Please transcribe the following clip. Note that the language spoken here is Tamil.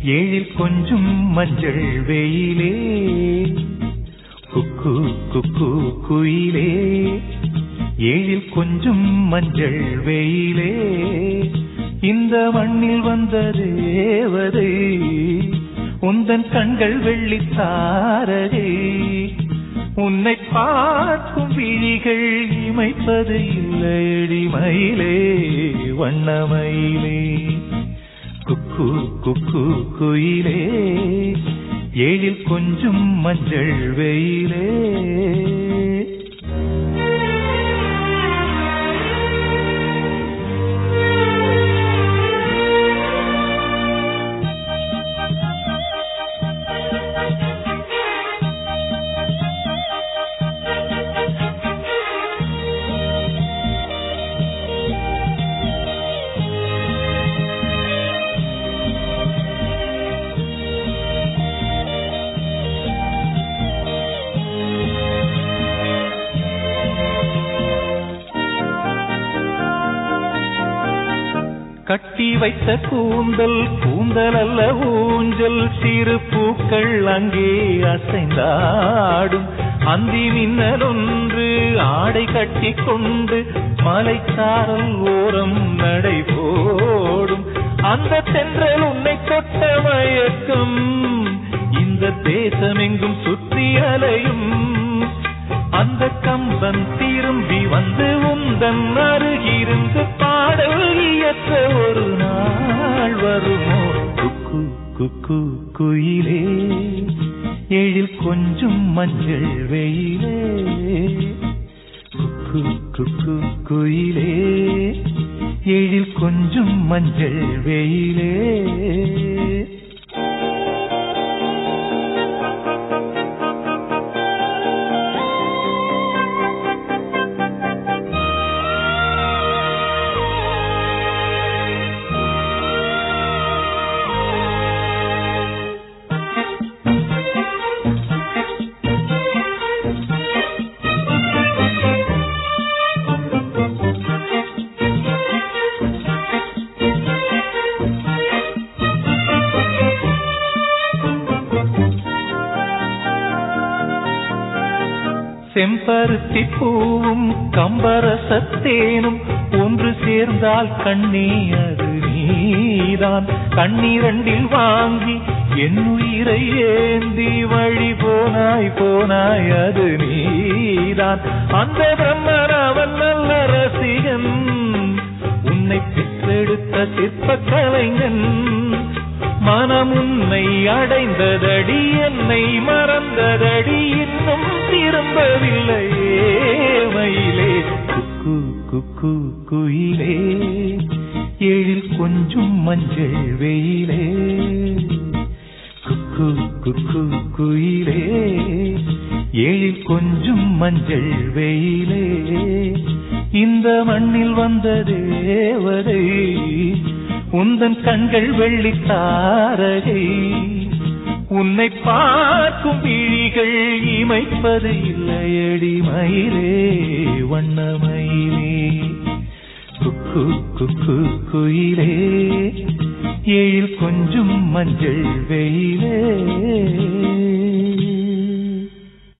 ஏழில் கொஞ்சம் மஞ்சள் வெயிலே குக்கு குக்கு குயிலே ஏழில் கொஞ்சம் மஞ்சள் வெயிலே இந்த மண்ணில் வந்த தேவதை உந்தன் கண்கள் வெள்ளித்தாரகை உன்னை பார்க்கும் விழிகள் இமைப்பது இல்லையடி மயிலே வண்ணமயிலே குக்கு குக்கு குயிலே ஏழில் கொஞ்சம் மஞ்சள் வெயிலே கட்டி வைத்த கூந்தல் கூந்தல் அல்ல ஊஞ்சல் சிறு பூக்கள் அங்கே அசைந்தாடும் அந்தி மின்னல் ஒன்று ஆடை கட்டி கொண்டு மலைச்சாரல் ஓரம் நடை போடும் அந்த தென்றல் உன்னை தொட்ட மயக்கம் இந்த தேசமெங்கும் சுற்றி அலையும் அந்த கம்பன் திரும்பி வந்து உந்தன் அருகிருந்து பாடல் இயற்ற ஒரு நாள் வருமோ குக்கு குக்கு குயிலே எழில் கொஞ்சம் மஞ்சள் வெயிலே குக்கு குக்கு குயிலே எழில் கொஞ்சம் மஞ்சள் வெயிலே செம்பருத்தி பூவும் கம்பரசத்தேனும் ஒன்று சேர்ந்தால் கண்ணே அது நீதான் கண்ணீரண்டில் வாங்கி என் உயிரை ஏந்தி வழி போனாய் போனாய் அது நீதான் அந்த பிரம்மன் அவன் நல்ல ரசிகன் உன்னை பெற்றெடுத்த சிற்ப கலைஞன் மனம் உன்னை அடைந்ததடி என்னை மறந்ததடி இன்னும் திரும்பவில்லையே மயிலே குக்கு குக்கு குயிலே எழில் கொஞ்சம் மஞ்சள் வெயிலே குக்கு குக்கு குயிலே எழில் கொஞ்சம் மஞ்சள் வெயிலே இந்த மண்ணில் வந்த தேவதை உந்தன் கண்கள் வெள்ளித்தாரகை உன்னை பார்க்கும் விழிகள் இமைப்பது இல்லையடி மயிலே வண்ணமயிலே குக்கு குக்கு குயிலே எழில் கொஞ்சம் மஞ்சள் வெயிலே